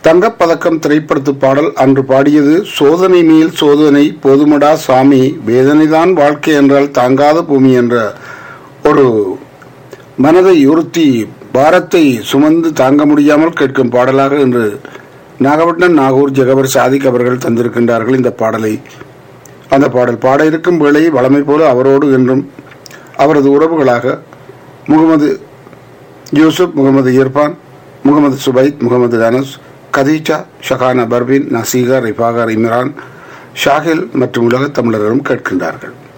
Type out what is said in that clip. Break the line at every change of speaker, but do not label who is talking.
தங்கப்பதக்கம் திரைப்படத்து பாடல் அன்று பாடியது சோதனை மேல் சோதனை போதுமடா சாமி வேதனைதான் வாழ்க்கை என்றால் தாங்காத பூமி என்ற ஒரு மனதை உறுத்தி பாரத்தை சுமந்து தாங்க முடியாமல் கேட்கும் பாடலாக இன்று நாகப்பட்டினம் நாகூர் ஜெகவர் சாதிக் அவர்கள் தந்திருக்கின்றார்கள் இந்த பாடலை அந்த பாடல் பாட இருக்கும் வேளை வளமை போல அவரோடு என்றும் அவரது உறவுகளாக முகமது யூசுப் முகமது இர்பான் முகமது சுபைத் முகமது அனஸ் கதீஜா ஷகானா பர்பின் நசீகா ரிஃபாகர் இம்ரான் ஷாகில் மற்றும் உலகத் தமிழர்களும் கேட்கின்றார்கள்